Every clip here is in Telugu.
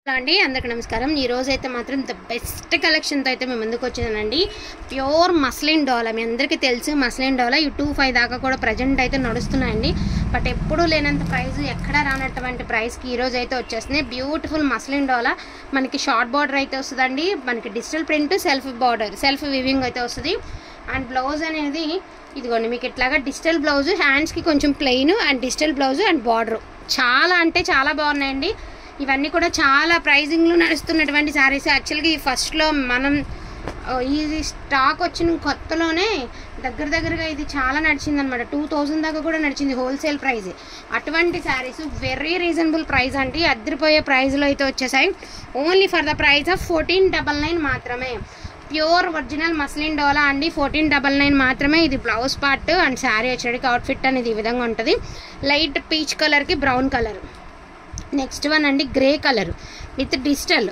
హలో అండి అందరికి నమస్కారం ఈ రోజు అయితే మాత్రం ద బెస్ట్ కలెక్షన్తో అయితే మేము ముందుకు వచ్చానండి ప్యూర్ మస్లిన్ డోలా మీ అందరికీ తెలుసు మస్లిన్ డోలా ఈ టూ ఫైవ్ దాకా కూడా ప్రజెంట్ అయితే నడుస్తున్నాయండి బట్ ఎప్పుడూ లేనంత ప్రైస్ ఎక్కడ రానటువంటి ప్రైస్కి ఈ రోజు అయితే వచ్చేస్తుంది బ్యూటిఫుల్ మస్లిన్ డోలా మనకి షార్ట్ బార్డర్ అయితే వస్తుందండి మనకి digital print self border self weaving అయితే వస్తుంది అండ్ బ్లౌజ్ అనేది ఇదిగోండి మీకు ఇట్లాగా డిజిటల్ బ్లౌజ్ హ్యాండ్స్కి కొంచెం plain and digital blouse and border చాలా అంటే చాలా బాగున్నాయండి ఇవన్నీ కూడా చాలా ప్రైజింగ్లో నడుస్తున్నటువంటి శారీస్ యాక్చువల్గా ఈ ఫస్ట్లో మనం ఆ, ఇది స్టాక్ వచ్చిన కొత్తలోనే దగ్గర దగ్గరగా ఇది చాలా నడిచింది అనమాట టూ థౌజండ్ దాకా కూడా నడిచింది హోల్సేల్ ప్రైస్ అటువంటి శారీస్ వెరీ రీజనబుల్ ప్రైస్ అంటే అద్దరిపోయే ప్రైస్లో అయితే వచ్చేసాయి only for the price of fourteen double nine మాత్రమే ప్యూర్ ఒరిజినల్ మస్లిన్ డోలా అండి ఫోర్టీన్ డబల్ నైన్ మాత్రమే ఇది బ్లౌజ్ పార్ట్ అండ్ శారీ వచ్చేటికి అవుట్ఫిట్ అనేది ఈ విధంగా ఉంటుంది లైట్ పీచ్ కలర్కి బ్రౌన్ కలర్ నెక్స్ట్ వన్ అండి grey colour with digital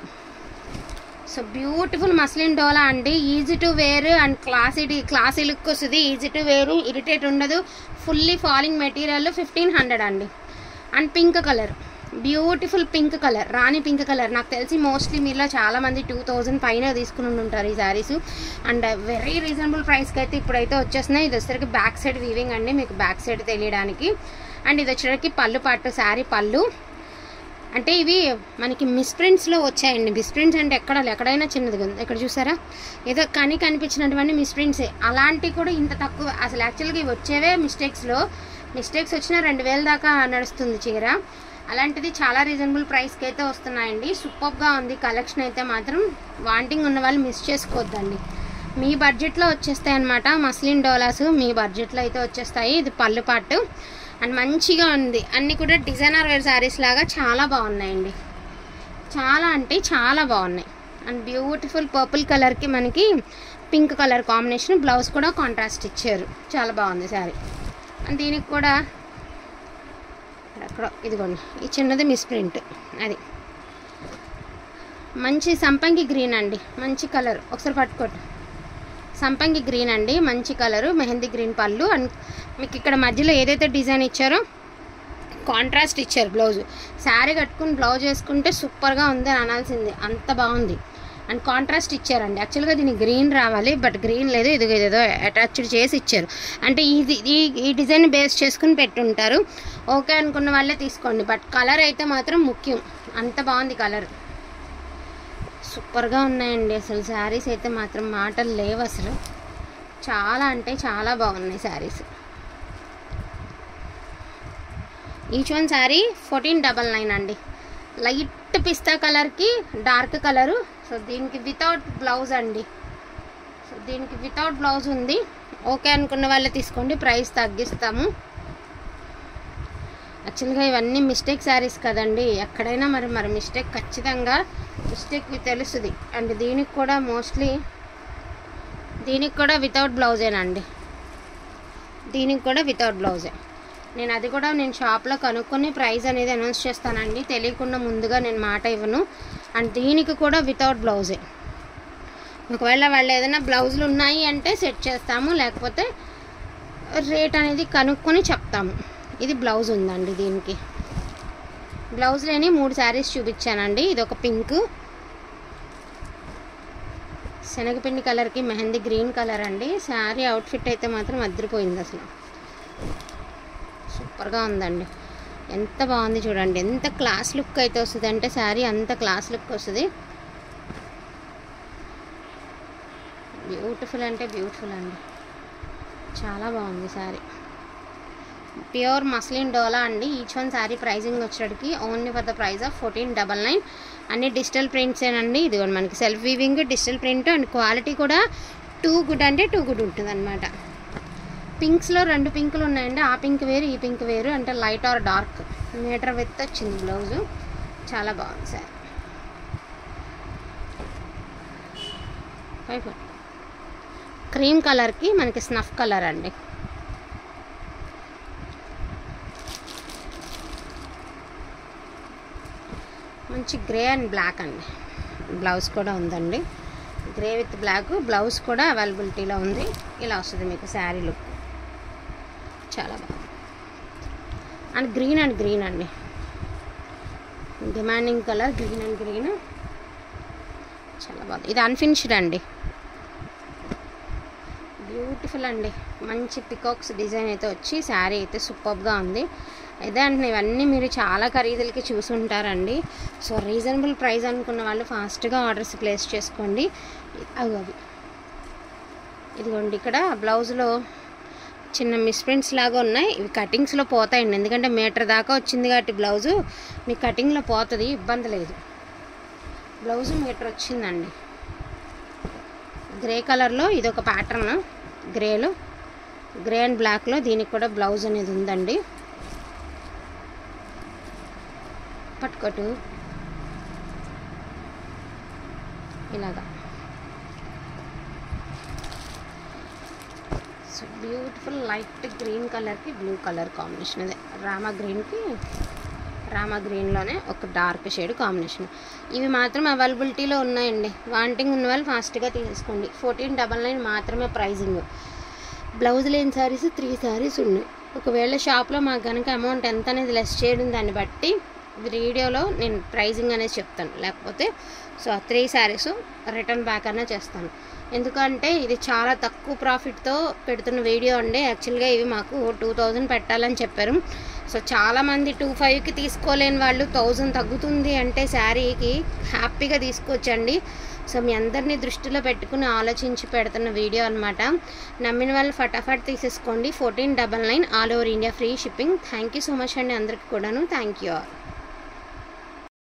so beautiful muslin డోలా అండి easy to wear and classity classy look వస్తుంది ఈజీ టు వేర్ ఇరిటేట్ ఉండదు fully falling material fifteen hundred అండి and pink colour beautiful pink colour rani pink colour నాకు తెలిసి మోస్ట్లీ మీలో చాలా మంది టూ థౌజండ్ పైన తీసుకుని ఉంటారు ఈ శారీస్ అండ్ వెరీ రీజనబుల్ ప్రైస్కి అయితే ఇప్పుడైతే వచ్చేస్తున్నాయి ఇది వచ్చేసరికి బ్యాక్ సైడ్ వీవింగ్ అండి మీకు బ్యాక్ సైడ్ తెలియడానికి అండ్ ఇది వచ్చేసరికి పళ్ళు పట్టు శారీ పళ్ళు అంటే ఇవి మనకి మిస్ప్రింట్స్లో వచ్చాయండి మిస్ప్రింట్స్ అంటే ఎక్కడ ఎక్కడైనా చిన్నదిగా ఉంది ఇక్కడ చూసారా ఏదో కని కనిపించినటువంటి మిస్ప్రింట్సే అలాంటివి కూడా ఇంత తక్కువ అసలు యాక్చువల్గా ఇవి వచ్చేవే మిస్టేక్స్లో మిస్టేక్స్ వచ్చిన రెండు వేల దాకా నడుస్తుంది చీర అలాంటిది చాలా రీజనబుల్ ప్రైస్కి అయితే వస్తున్నాయండి సూపర్గా ఉంది కలెక్షన్ అయితే మాత్రం వాంటింగ్ ఉన్న వాళ్ళు మిస్ చేసుకోవద్దండి మీ బడ్జెట్లో వచ్చేస్తాయి అనమాట మస్లిన్ డోలాస్ మీ బడ్జెట్లో అయితే వచ్చేస్తాయి ఇది పళ్ళు పాటు అండ్ మంచిగా ఉంది అన్నీ కూడా డిజైనర్ వేర్ శారీస్ లాగా చాలా బాగున్నాయండి చాలా అంటే చాలా బాగున్నాయి అండ్ బ్యూటిఫుల్ పర్పుల్ కలర్కి మనకి పింక్ కలర్ కాంబినేషన్ బ్లౌజ్ కూడా కాంట్రాస్ట్ ఇచ్చారు చాలా బాగుంది శారీ అండ్ దీనికి కూడా అక్కడ ఇదిగోండి ఈ చిన్నది మిస్ ప్రింట్ అది మంచి సంపంగి గ్రీన్ అండి మంచి కలర్ ఒకసారి పట్టుకోండి సంపంగి గ్రీన్ అండి మంచి కలరు మెహందీ గ్రీన్ పళ్ళు అండ్ మీకు ఇక్కడ మధ్యలో ఏదైతే డిజైన్ ఇచ్చారో కాంట్రాస్ట్ ఇచ్చారు బ్లౌజ్ శారీ కట్టుకుని బ్లౌజ్ వేసుకుంటే సూపర్గా ఉంది అని అనాల్సింది అంత బాగుంది అండ్ కాంట్రాస్ట్ ఇచ్చారండి యాక్చువల్గా దీనికి గ్రీన్ రావాలి బట్ గ్రీన్ లేదు ఇది ఏదో అటాచ్డ్ చేసి ఇచ్చారు అంటే ఇది ఈ ఈ డిజైన్ బేస్ చేసుకుని పెట్టుంటారు ఓకే అనుకున్న వాళ్ళే తీసుకోండి బట్ కలర్ అయితే మాత్రం ముఖ్యం అంత బాగుంది కలర్ సూపర్గా ఉన్నాయండి అసలు శారీస్ అయితే మాత్రం మాటలు లేవు అసలు చాలా అంటే చాలా బాగున్నాయి saris each one sari fourteen double nine అండి లైట్ పిస్తా కలర్కి డార్క్ కలరు సో దీనికి వితౌట్ బ్లౌజ్ అండి సో దీనికి వితౌట్ బ్లౌజ్ ఉంది ఓకే అనుకున్న వాళ్ళే తీసుకోండి ప్రైస్ తగ్గిస్తాము యాక్చువల్గా ఇవన్నీ మిస్టేక్ శారీస్ కదండి ఎక్కడైనా మరి మరి మిస్టేక్ ఖచ్చితంగా మిస్టేక్ తెలుస్తుంది అండ్ దీనికి కూడా మోస్ట్లీ దీనికి కూడా వితౌట్ బ్లౌజేనండి దీనికి కూడా వితౌట్ బ్లౌజే నేను అది కూడా నేను షాప్లో కనుక్కొని ప్రైస్ అనేది అనౌన్స్ చేస్తానండి తెలియకుండా ముందుగా నేను మాట ఇవ్వను అండ్ దీనికి కూడా వితౌట్ బ్లౌజే ఒకవేళ వాళ్ళు ఏదైనా బ్లౌజులు ఉన్నాయి అంటే సెట్ చేస్తాము లేకపోతే రేట్ అనేది కనుక్కొని చెప్తాము ఇది బ్లౌజ్ ఉందండి దీనికి బ్లౌజ్ లేని మూడు శారీస్ చూపించానండి ఇది ఒక పింక్ శనగపిండి కలర్కి మెహందీ గ్రీన్ కలర్ అండి శారీ అవుట్ఫిట్ అయితే మాత్రం అద్దరిపోయింది అసలు సూపర్గా ఉందండి ఎంత బాగుంది చూడండి ఎంత క్లాస్ లుక్ అయితే వస్తుంది అంటే శారీ అంత క్లాస్ లుక్ వస్తుంది బ్యూటిఫుల్ అంటే బ్యూటిఫుల్ అండి చాలా బాగుంది శారీ ప్యూర్ మస్లిన్ డోలా అండి ఈచ్ వన్ శారీ ప్రైజింగ్ వచ్చేటికి only for the price of fourteen double nine అన్ని డిజిటల్ ప్రింట్సేనండి ఇది కూడా మనకి self weaving digital print and quality కూడా టూ గుడ్ అంటే టూ గుడ్ ఉంటుంది అనమాట పింక్స్లో రెండు పింకులు ఉన్నాయండి ఆ పింక్ వేరు ఈ పింక్ వేరు అంటే light or dark metre with వచ్చింది బ్లౌజు చాలా బాగుంది సార్ క్రీమ్ కలర్కి మనకి స్నఫ్ కలర్ అండి మంచి గ్రే అండ్ బ్లాక్ అండి బ్లౌజ్ కూడా ఉందండి గ్రే విత్ బ్లాక్ బ్లౌజ్ కూడా అవైలబిలిటీలో ఉంది ఇలా వస్తుంది మీకు శారీ లుక్ చాలా బాగుంది అండ్ గ్రీన్ అండ్ గ్రీన్ అండి demanding colour green and green చాలా బాగుంది ఇది అన్ఫినిష్డ్ అండి బ్యూటిఫుల్ అండి మంచి పికాక్స్ డిజైన్ అయితే వచ్చి శారీ అయితే సూపర్గా ఉంది అయితే అంటే ఇవన్నీ మీరు చాలా ఖరీదులకి చూసి ఉంటారండి సో రీజనబుల్ ప్రైస్ అనుకున్న వాళ్ళు ఫాస్ట్గా ఆర్డర్స్ ప్లేస్ చేసుకోండి అవి అవి ఇదిగోండి ఇక్కడ బ్లౌజ్లో చిన్న మిస్ప్రింట్స్ లాగా ఉన్నాయి ఇవి కటింగ్స్లో పోతాయండి ఎందుకంటే మీటర్ దాకా వచ్చింది కాబట్టి బ్లౌజు మీ కటింగ్లో పోతుంది ఇబ్బంది లేదు బ్లౌజ్ మీటర్ వచ్చిందండి గ్రే కలర్లో ఇది ఒక ప్యాటర్న్ గ్రేలో గ్రే అండ్ బ్లాక్లో దీనికి కూడా బ్లౌజ్ అనేది ఉందండి పట్టుకోటు ఇలాగా సో బ్యూటిఫుల్ లైట్ గ్రీన్ కలర్కి బ్లూ కలర్ కాంబినేషన్ అదే రామా గ్రీన్కి రామా గ్రీన్లోనే ఒక డార్క్ షేడ్ కాంబినేషన్ ఇవి మాత్రం అవైలబిలిటీలో ఉన్నాయండి వాంటింగ్ ఉన్న వాళ్ళు ఫాస్ట్గా తీసేసుకోండి ఫోర్టీన్ డబల్ నైన్ మాత్రమే ప్రైజింగ్ బ్లౌజ్ లేని శారీస్ త్రీ శారీస్ ఉన్నాయి ఒకవేళ షాప్లో మాకు కనుక అమౌంట్ ఎంత అనేది లెస్ చేయడం దాన్ని బట్టి వీడియోలో నేను ప్రైజింగ్ అనేది చెప్తాను లేకపోతే సో ఆ త్రీ శారీస్ రిటర్న్ బ్యాక్ అనే చేస్తాను ఎందుకంటే ఇది చాలా తక్కువ ప్రాఫిట్తో పెడుతున్న వీడియో అండి యాక్చువల్గా ఇవి మాకు టూ థౌజండ్ పెట్టాలని చెప్పారు సో చాలామంది టూ ఫైవ్కి తీసుకోలేని వాళ్ళు థౌజండ్ తగ్గుతుంది అంటే శారీకి హ్యాపీగా తీసుకోవచ్చండి సో మీ అందరినీ దృష్టిలో పెట్టుకుని ఆలోచించి పెడుతున్న వీడియో అనమాట నమ్మిన వాళ్ళు ఫటాఫట్ తీసేసుకోండి fourteen double nine all over India free shipping thank you so much అండి అందరికి కూడాను థ్యాంక్ యూ ఆల్